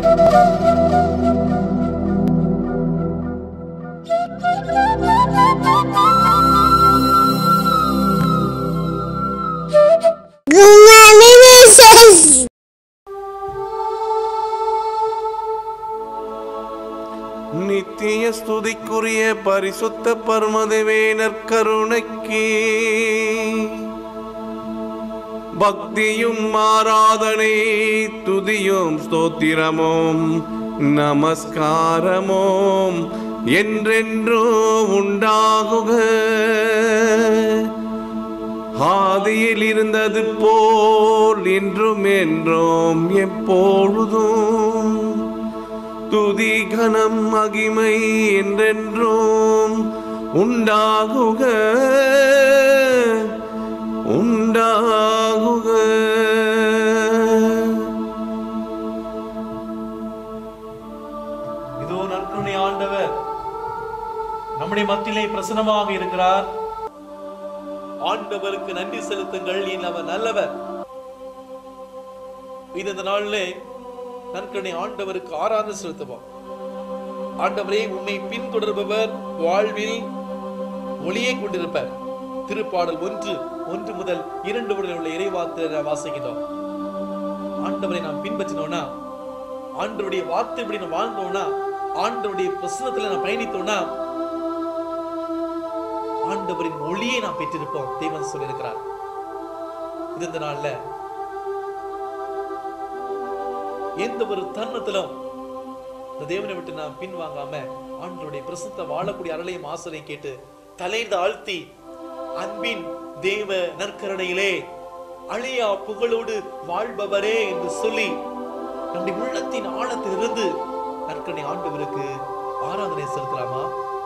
Gumaministers. நித்திய ஸ்துதிக்குரிய பரிசுத்த பரமதேவேனர் கருணைக்கு பக்தியும் ஆராதனை துதியும் ஸ்தோத்திரமும் நமஸ்காரமும் என்றென்றோ உண்டாகுக ஆதியில் இருந்தது போல் என்றும் என்றும் எப்பொழுதும் துதி கனம் மகிமை என்றென்றும் உண்டாகுக உண்டாகுக இதோ நற்கருணை ஆண்டவர் நம்முடைய மத்தியிலே பிரசனமாக இருக்கிறார் ஆண்டவருக்கு நன்றி செலுத்துங்கள் ஏன் அவர் நல்லவர் இது இந்த நாளிலே நற்கருணை ஆண்டவருக்கு ஆராதனை செலுத்துவோம் ஆண்டவரே உம்மை பின்தொடர்பவர் வாழ்வில் ஒளியை கொண்டிருப்பர் திருப்பாடல் ஒன்று ஒன்று முதல் இரண்டு முதல் உள்ள இறைவார்த்தை நாம் வாசிக்கிறோம் ஆண்டவரை நாம் பின்பற்றினோம்னா ஆண்டவருடைய வார்த்தைப்படி நாம் வாழ்ந்தோம்னா ஆண்டவருடைய பிரசனத்துல நாம் பயணித்தோம்னா ஆண்டவரின் ஒளியை நாம் பெற்றிருப்போம் தேவன் சொல்லியிருக்கிறார் இது இந்த நாள்ல எந்த ஒரு தருணத்திலும் இந்த தேவனை விட்டு நாம் பின்வாங்காம ஆண்டவருடைய பிரசுத்த வாழக்கூடிய அருளையும் ஆசிரியை கேட்டு தலைந்து ஆழ்த்தி அன்பின் தேவ நற்கரணையிலே அழியா புகழோடு வாழ்பவரே என்று சொல்லி நம்முடைய உள்ளத்தின் ஆழத்திலிருந்து நற்கரணை ஆண்டவருக்கு ஆராதனை செலுத்தலாமா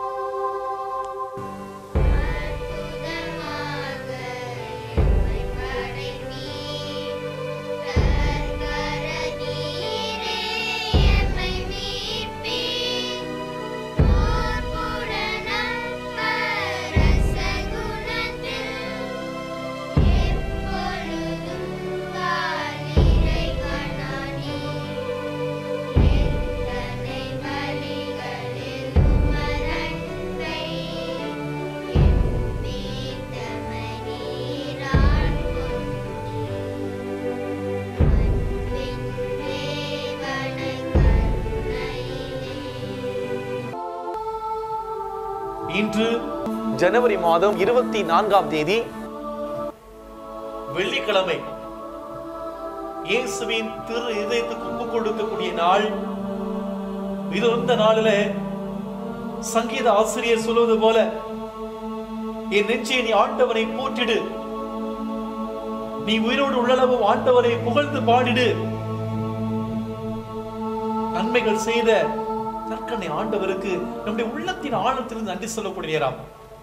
இன்று ஜனவரி மாதம் இருபத்தி நான்காம் தேதி வெள்ளிக்கிழமை இயேசுவின் திரு இதயத்துக்கு ஒப்பு கொடுக்கக்கூடிய நாள் இது இந்த நாளில சங்கீத ஆசிரியர் சொல்வது போல என் நெஞ்சே நீ ஆண்டவரை போற்றிடு நீ உயிரோடு உள்ளளவு ஆண்டவரை புகழ்ந்து பாடிடு நன்மைகள் செய்த நற்கனை ஆண்டவருக்கு நம்முடைய உள்ளத்தின் ஆழத்திலிருந்து நன்றி சொல்லக்கூடிய நேரம்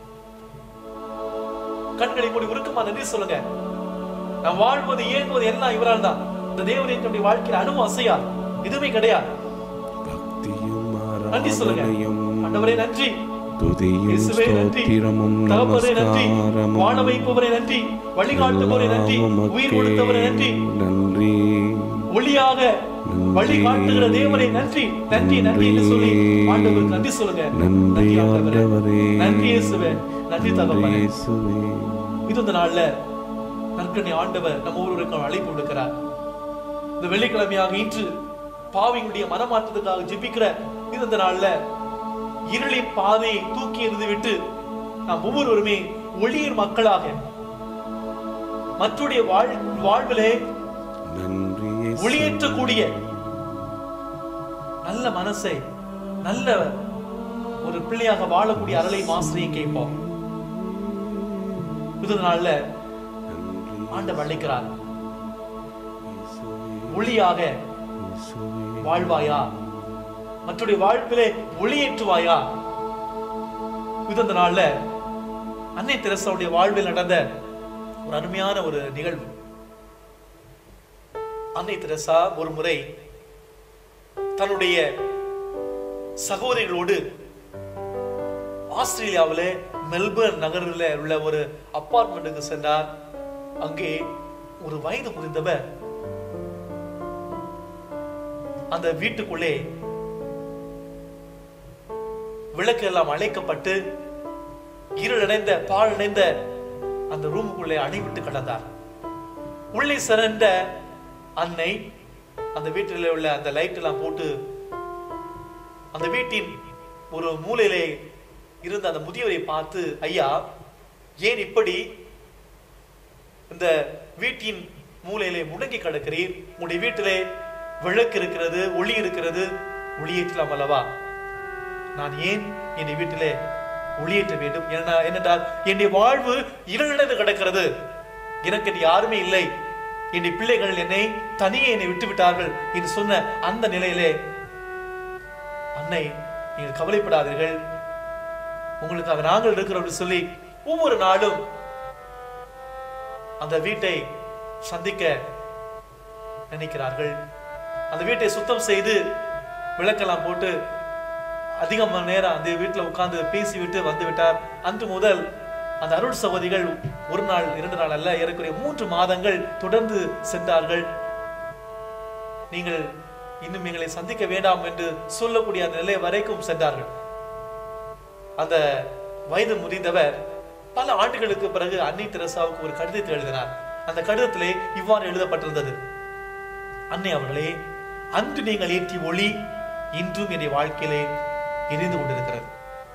கண்களை மூடி உருக்கமா நன்றி சொல்லுங்க நாம் வாழ்வது இயங்குவது எல்லாம் இவரால் தான் இந்த தேவனை நம்முடைய வாழ்க்கையில் அணுவும் அசையா எதுவுமே கிடையாது பக்தியும் நன்றி சொல்லுங்க ஆராதனையும் ஆண்டவரே நன்றி துதியும் இயேசுவே நன்றி ஸ்தோத்திரமும் தகப்பனே நன்றி நமஸ்காரமும் வாழ வைப்பவரே நன்றி வழிகாட்டுபவரே நன்றி எல்லாம் உயிர் உமக்கே கொடுத்தவரே நன்றி நன்றி ஒளியாக வழி காட்டுகிற தேவனை நன்றி நன்றி நன்றி என்று சொல்லி ஆண்டவருக்கு நன்றி சொல்லுங்க நன்றி ஆண்டவரே ஆண்டவரே. நன்றி இயேசுவே நன்றி தகப்பனே இயேசுவே இது இந்த நாள்ல நற்கனை ஆண்டவர் நம்ம ஒருவருக்கும் அழைப்பு விடுக்கிறார் இந்த வெள்ளிக்கிழமையாக இன்று பாவிங்களுடைய மனமாற்றத்துக்காக ஜெபிக்கிற இது இந்த நாள்ல இருளின் பாதையை தூக்கி எறிந்து விட்டு நாம் ஒவ்வொருவருமே ஒளியின் மக்களாக மற்றுடைய வாழ் வாழ்விலே நன்றி இயேசுவே. ஒளியேற்றக்கூடிய நல்ல மனசை நல்ல ஒரு பிள்ளையாக வாழக்கூடிய அருளை மாசிரியை கேட்போம் இது நாள்ல நன்றி ஆண்டவர் அழைக்கிறார் இயேசுவே. ஒளியாக இயேசுவே. வாழ்வாயா மற்றுடைய வாழ்விலே ஒளியேற்றுவாயா இது அந்த நாள்ல அன்னை தெரசாவுடைய வாழ்வில் நடந்த ஒரு அருமையான ஒரு நிகழ்வு அன்னை தெரசா ஒரு முறை தன்னுடைய சகோதரிகளோடு ஆஸ்திரேலியாவிலே மெல்பர்ன் நகரில் உள்ள ஒரு அப்பார்ட்மெண்ட்டுக்கு சென்றார் அங்கே ஒரு வயது முதிர்ந்தவர் அந்த வீட்டுக்குள்ளே விளக்கு எல்லாம் அணைக்கப்பட்டு இருளடைந்த பாழடைந்த அந்த ரூமுக்குள்ளே அணைவிட்டு கிடந்தார் உள்ளே சிறந்த அன்னை அந்த வீட்டில் உள்ள அந்த லைட் எல்லாம் போட்டு அந்த வீட்டின் ஒரு மூலையிலே இருந்த அந்த முதியவரை பார்த்து ஐயா ஏன் இப்படி இந்த வீட்டின் மூலையிலே முடங்கி கிடக்கிறீர் உங்களுடைய வீட்டிலே விளக்கு இருக்கிறது ஒளி இருக்கிறது ஒளியேற்றலாம் அல்லவா நான் ஏன் என்னுடைய வீட்டிலே ஒளியேற்ற வேண்டும் ஏன்னா என்னென்றால் என்னுடைய வாழ்வு இருளிடந்து கிடக்கிறது எனக்கு இனி யாருமே இல்லை என்னுடைய பிள்ளைகள் என்னை தனியே என்னை விட்டு விட்டார்கள் என்று சொன்ன அந்த நிலையிலே அன்னை நீங்கள் கவலைப்படாதீர்கள் உங்களுக்காக நாங்கள் இருக்கிறோம் என்று சொல்லி ஒவ்வொரு நாளும் அந்த வீட்டை சந்திக்க நினைக்கிறார்கள் அந்த வீட்டை சுத்தம் செய்து விளக்கெல்லாம் போட்டு அதிக மணி நேரம் அந்த வீட்டில் உட்கார்ந்து பேசிவிட்டு வந்து விட்டார் அன்று முதல் அந்த அருள் சகோதரிகள் ஒரு நாள் இரண்டு நாள் அல்ல ஏறக்குறைய மூன்று மாதங்கள் தொடர்ந்து சென்றார்கள் நீங்கள் இன்னும் எங்களை சந்திக்க வேண்டாம் என்று சொல்லக்கூடிய அந்த நிலை வரைக்கும் சென்றார்கள் அந்த வயது முதிர்ந்தவர் பல ஆண்டுகளுக்கு பிறகு அன்னை தெரசாவுக்கு ஒரு கடிதத்தை எழுதினார் அந்த கடிதத்திலே இவ்வாறு எழுதப்பட்டிருந்தது அன்னை அவர்களே அன்று நீங்கள் ஏற்றிய ஒளி இன்றும் என்னுடைய வாழ்க்கையிலே எரிந்து கொண்டிருக்கிறது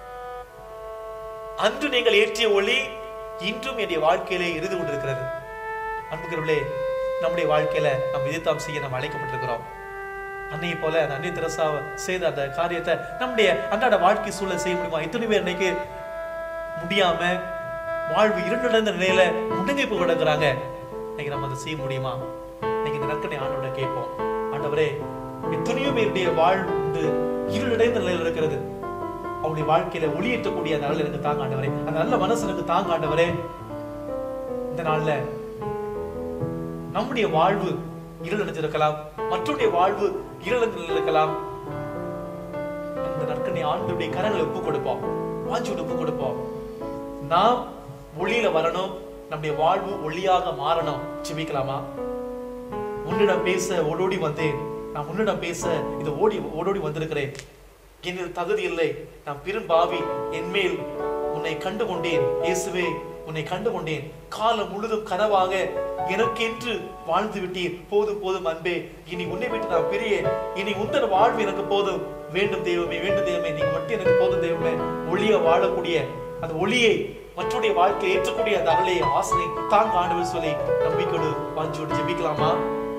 அன்று நீங்கள் ஏற்றிய ஒளி இன்றும் என்னுடைய வாழ்க்கையிலே எரிந்து கொண்டிருக்கிறது அன்புகிறவர்களே நம்முடைய வாழ்க்கையில நாம் இதைத்தான் செய்ய நாம் அழைக்கப்பட்டிருக்கிறோம் அன்னையை போல அந்த அன்னை தெரசா செய்த அந்த காரியத்தை நம்முடைய அன்றாட வாழ்க்கை சூழல் செய்ய முடியுமா எத்தனை பேர் இன்னைக்கு முடியாம வாழ்வு இருண்டடைந்த நிலையில முடங்கி போய் கிடக்குறாங்க இன்னைக்கு நம்ம அதை செய்ய முடியுமா இன்னைக்கு இந்த நற்கனை ஆண்டவரை கேட்போம் ஆண்டவரே எத்தனையோ பேருடைய வாழ்வு வந்து இருளடைந்த நிலையில இருக்கிறது அவங்களுடைய வாழ்க்கையில ஒளியேற்றக்கூடிய அந்த நாள் எனக்கு தாங்க ஆண்டவரே அந்த நல்ல மனசு எனக்கு தாங்க ஆண்டவரே இந்த நாள்ல நம்முடைய வாழ்வு இருள் அடைஞ்சிருக்கலாம் மற்றவருடைய வாழ்வு இருள் இருக்கலாம் அந்த நற்கனை ஆண்டுடைய கரங்களை ஒப்பு கொடுப்போம் வாஞ்சியோட ஒப்பு கொடுப்போம் நாம் ஒளியில வரணும் நம்முடைய வாழ்வு ஒளியாக மாறணும் ஜெபிக்கலாமா உன்னிடம் பேச ஓடோடி வந்தேன் நான் உன்னிடம் பேச இது ஓடி ஓடோடி வந்திருக்கிறேன் என்னில் தகுதி இல்லை நான் பெரும் பாவி என்மேல் உன்னை கண்டு கொண்டேன் இயேசுவே உன்னை கண்டு கொண்டேன் காலம் முழுதும் கனவாக எனக்கென்று வாழ்ந்து விட்டீர் போதும் போதும் அன்பே இனி உன்னை விட்டு நான் பிரிய இனி உந்தன் வாழ்வு எனக்கு போதும் வேண்டும் தெய்வமே வேண்டும் தெய்வமே நீங்க மட்டும் எனக்கு போதும் தெய்வமே ஒளிய வாழக்கூடிய அந்த ஒளியை மற்றவருடைய வாழ்க்கையை ஏற்றக்கூடிய அந்த அருளை ஆசனை தாங்க ஆண்டவர் சொல்லி நம்பிக்கையோடு வாஞ்சியோடு ஜெபிக்கலாமா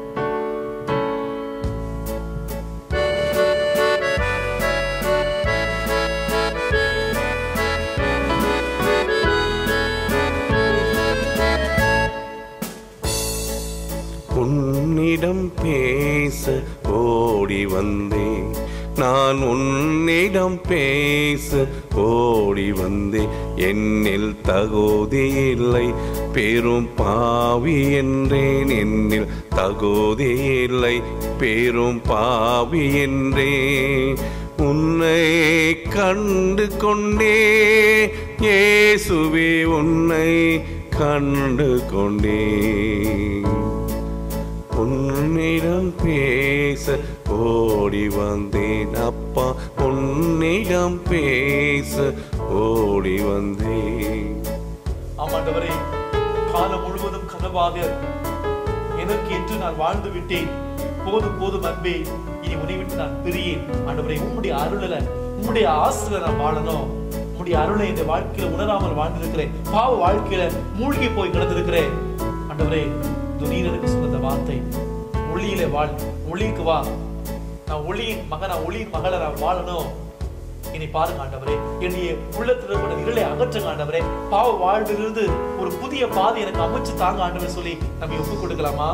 உன்னிடம் பேச ஓடி வந்தேன் நான் உன்னிடம் பேச ஓடி வந்தேன் என்னில் தகுதி இல்லை பெரும் பாவி என்றேன் என்னில் தகுதி இல்லை பெரும் பாவி என்றேன் உன்னை கண்டு கொண்டே இயேசுவே உன்னை கண்டு கொண்டேன் உன்னிடம் பேச ஓடி வந்தேன் அப்பா உன்னிடம் பேச ஓடி வந்தேன் ஆமாண்டவரே காலம் முழுவதும் கனவாக எனக்கு என்று நான் வாழ்ந்து விட்டேன் போதும் போதும் அன்பே இனி உன்னை விட்டு நான் பிரியேன் ஆண்டவரே உம்முடைய அருளல உம்முடைய ஆசிரியர் நான் வாழணும் உம்முடைய அருளை இந்த வாழ்க்கையில உணராமல் வாழ்ந்திருக்கிறேன் பாவ வாழ்க்கையில மூழ்கி போய் கிடந்திருக்கிறேன் ஆண்டவரே துணியில் எனக்கு சொன்ன இந்த வார்த்தை ஒளியில வாழ் ஒளிக்கு வா நான் ஒளியின் மகனா ஒளியின் மகளை நான் வாழணும் இனி பாருங்க ஆண்டவரே என்னுடைய உள்ளத்தில் இருக்கிற இருளை அகற்றுங்க ஆண்டவரே பாவ வாழ்விலிருந்து ஒரு புதிய பாதை எனக்கு அமைச்சு தாங்க ஆண்டவர் சொல்லி நம்ம ஒப்பு கொடுக்கலாமா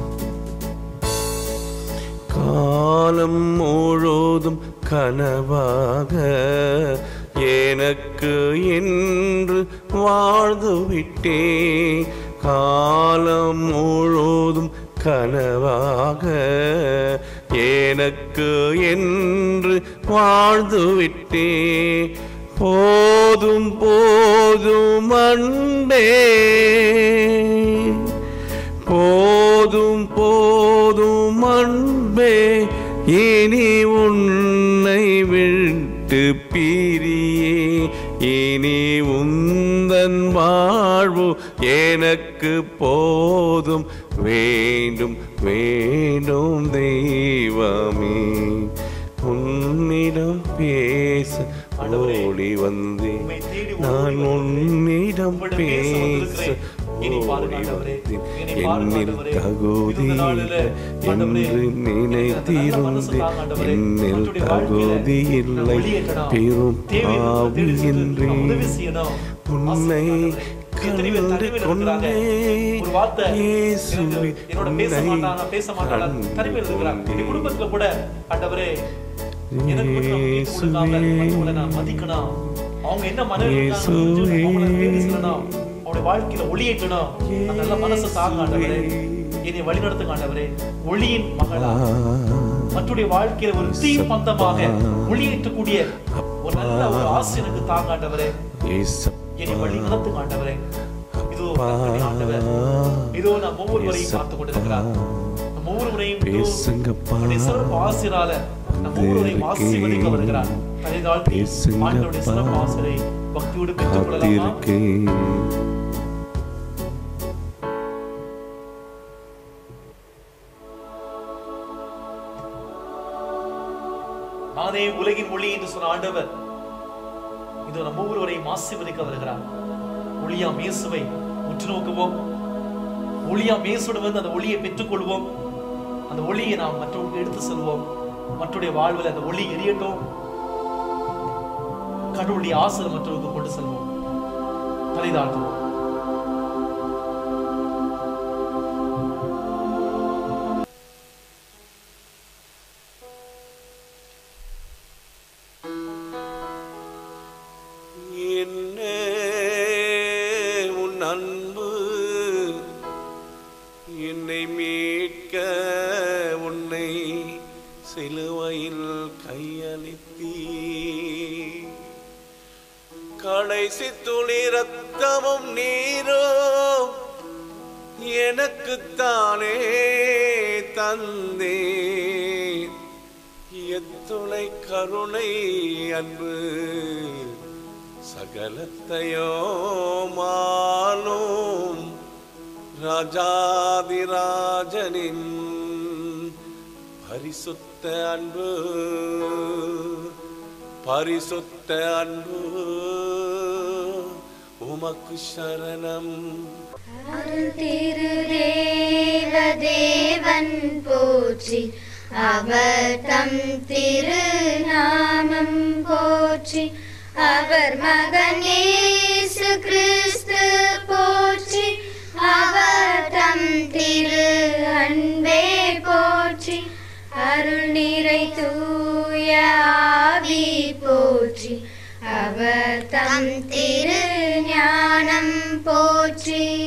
காலம் முழுதும் கனவாக எனக்கு என்று வாழ்ந்து விட்டே காலம் முழுதும் கனவாக எனக்கு என்று வாழ்ந்து விட்டே போதும் போதும் அன்பே போதும் போதும் அன்பே இனி உன்னை விட்டு பிரியே இனி உந்தன் வாழ்வு எனக்கு போதும் வேண்டும் வேண்டும் தெய்வமே உன்னிடம் பேச ஆண்டவரே, ஓடி வந்தேன் உம்மை தேடி நான் ஓடி வந்தேன். உன்னிடம் உம்மிடம் பேச பேச வந்திருக்கிறேன். இனி பாருங்க ஓடி ஆண்டவரே. வந்தேன் இனி பாருங்க என்னில் ஆண்டவரே. தகுதி இந்த நாளில, ஆண்டவரே, என்று எனக்கு அந்த நல்ல மனசு நினைத்திருந்தேன் தாங்க ஆண்டவரே. என்னில் மற்றவருடைய வாழ்க்கையில தகுதி நான் இல்லை வெளியேற்றணும். பெரும் தேவையில்லாத பாவி தேடி சென்று என்றேன் நான் உதவி செய்யணும். உன்னை ஆசீர்வாதம் ஆண்டவரே. எத்தனை பேர் கண்டு தனிமையில் கொண்டே இருக்கிறாங்க. ஒரு வார்த்தை இயேசுவே, எனக்கு என்னோட பேச உன்னை மாட்டானா பேச மாட்டானா தனிமையில் இருக்கிறாங்க என் குடும்பத்துல கூட ஆண்டவரே எனக்கு மட்டும் நான் விட்டு கொடுக்காம மற்றவங்களை நான் மதிக்கணும் அவங்க என்ன மனதில் இருக்காங்க புரிஞ்சுக்கணும். அவங்களை நான் தேடி செல்லணும் அவனுடைய வாழ்க்கையில ஒளியேற்றணும் அந்த நல்ல மனசை தாங்க ஆண்டவரே என்னை வழிநடத்துங்க ஆண்டவரே ஒளியின் மகளா மற்றவருடைய வாழ்க்கையில ஒரு தீ பந்தமாக ஒளியேற்றக்கூடிய ஒரு நல்ல ஒரு ஆசை எனக்கு தாங்க ஆண்டவரே என்னை வழி நடத்துங்க ஆண்டவரே இதோ கர்த்தருடைய ஆண்டவர் இதோ நாம் ஒவ்வொருவரையும் பார்த்து கொண்டிருக்கிறார் நம்ம ஒவ்வொருவரையும் இதோ பேசுங்கப்பா. அவருடைய சிறப்பு ஆசிரால நம்ம ஒவ்வொருவரையும் ஆசீர்வதிக்க வருகிறார் அதை தாழ்த்தி பேசுங்கப்பா. ஆண்டவருடைய சிறப்பு ஆசிரை பக்தியோடு பெற்றுக் கொள்ளலாமா காத்திருக்கேன் நானே உலகின் ஒளி என்று சொன்ன ஆண்டவர் இதோ நம்ம ஒவ்வொருவரையும் ஆசீர்வதிக்க வருகிறார் ஒளியா மேசுவை உற்று நோக்குவோம் ஒளியா மேசுடன் வந்து அந்த ஒளியை பெற்றுக்கொள்வோம் அந்த ஒளியை நாம் மற்றவங்களுக்கு எடுத்து செல்வோம் மற்றவருடைய வாழ்வில் அந்த ஒளி எரியட்டும் கடவுளுடைய ஆசிரியர் மற்றவருக்கு கொண்டு செல்வோம் தலை தாழ்த்துவோம் என்ன உன் அன்பு என்னை மீட்க உன்னை சிலுவையில் கையளித்தீ கடைசி துளி ரத்தமும் நீரோ எனக்குத்தானே தந்தே எத்துணை கருணை அன்பு சகலத்தையோ மாலும் ராஜாதிராஜனின் பரிசுத்த அன்பு பரிசுத்த அன்பு உமக்கு சரணம் அருள் திருதேவ தேவன் போற்றி அவர் தம் திருநாமம் போற்றி அவர் மகன் இயேசு கிறிஸ்து போற்றி அவர் தம் திரு அன்பே போற்றி அருள் நிறை தூய ஆவி போற்றி அவர் தம் திரு ஞானம் போற்றி